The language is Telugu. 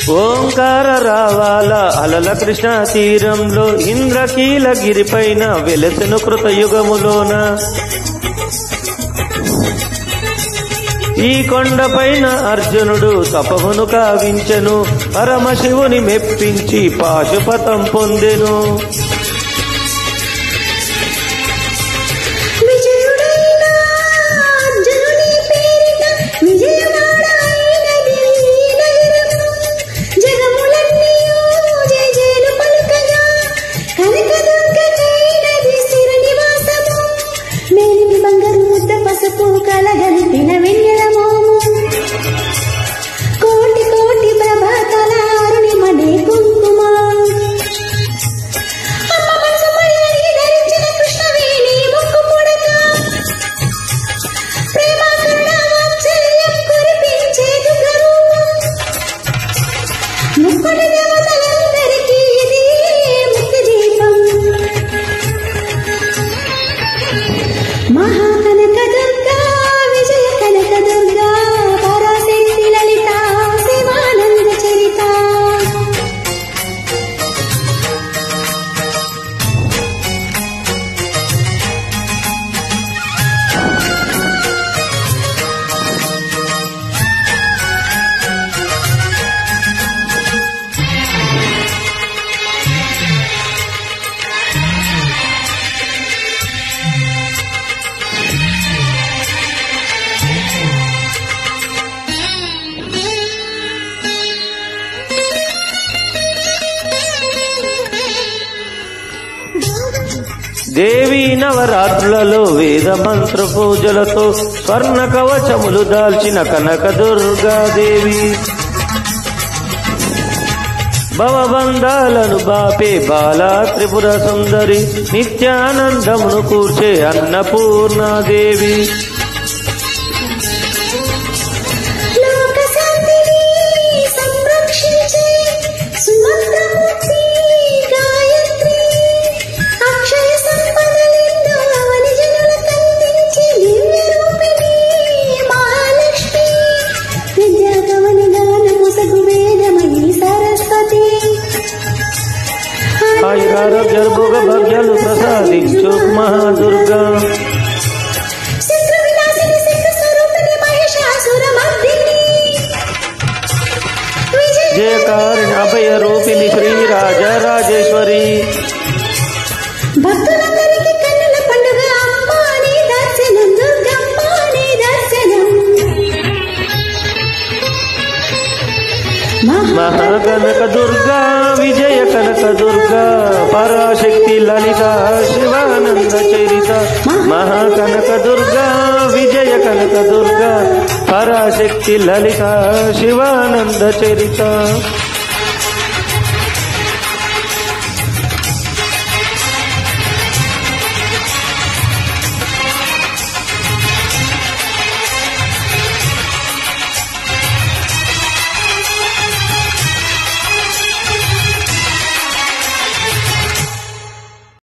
ఓంకార రావాల అలల కృష్ణ తీరంలో ఇంద్రకీలగిరి పైన వెలసెను కృతయుగములోన ఈ కొండపైన అర్జునుడు తపమును కావించెను పరమశివుని మెప్పించి పాశుపతం పొందెను విజయుడైన అర్జునుని పేరిట విజయవాడైనది ఈ నగరము. జగములన్నీయు జయజయలు పలుకగా కనకదుర్గకైనది శ్రీనివాసము. మేలిమి బంగారు ముద్ద పసుపు కలగలిపిన వెన్నెల మోము. కోటి కోటి ప్రభాతల అరుణిమనే కుంకుమ అమ్మ మనసు మళ్ళీ ధరించిన కృష్ణవేణి ముక్కు పుడక ప్రేమ కరుణ వాత్సల్యం కురిపించేదు గరువు ముక్కుడి దేవతలందరికీ ఇది ముక్తి దీపం మహాకనక దుర్గా విజయ కనక దుర్గా పరాశక్తి లలిత శివానంద చరిత దేవి నవరాత్రులలో వేద మంత్ర పూజలతో స్వర్ణ కవచములు దాల్చిన కనక దుర్గాదేవి భవబంధాలను బాపే బాలా త్రిపుర సుందరి నిత్యానందమును కూర్చే అన్నపూర్ణాదేవి లోక శాంతిని సంరక్షించే సుమంత్రమూర్తి గాయత్రి అక్షయ సంపదలెన్నో అవని జనులకందించి దివ్య రూపిణి మహాలక్ష్మి విద్యా కవని గానము సగు వేదమణి సరస్వతి ఆయురారోగ్య భోగ భాగ్యాలు ప్రసాదించు మహాదుర్గా శత్రు వినాశిని శక్తి స్వరూపిణి మహిషాసురమర్దిని విజయ జయకారిణి అభయ రూపిణి శ్రీ రాజరాజేశ్వరి భక్తులందరికీ కన్నుల పండుగ అమ్మ నీ దర్శనం దుర్గమ్మ నీ దర్శనం మహాగణక దుర్గా విజయ కనక దుర్గా పరాశక్తి లలిత శివానంద చరిత మహాకనక దుర్గా విజయ కనక దుర్గా పరాశక్తి లలిత శివానంద చరిత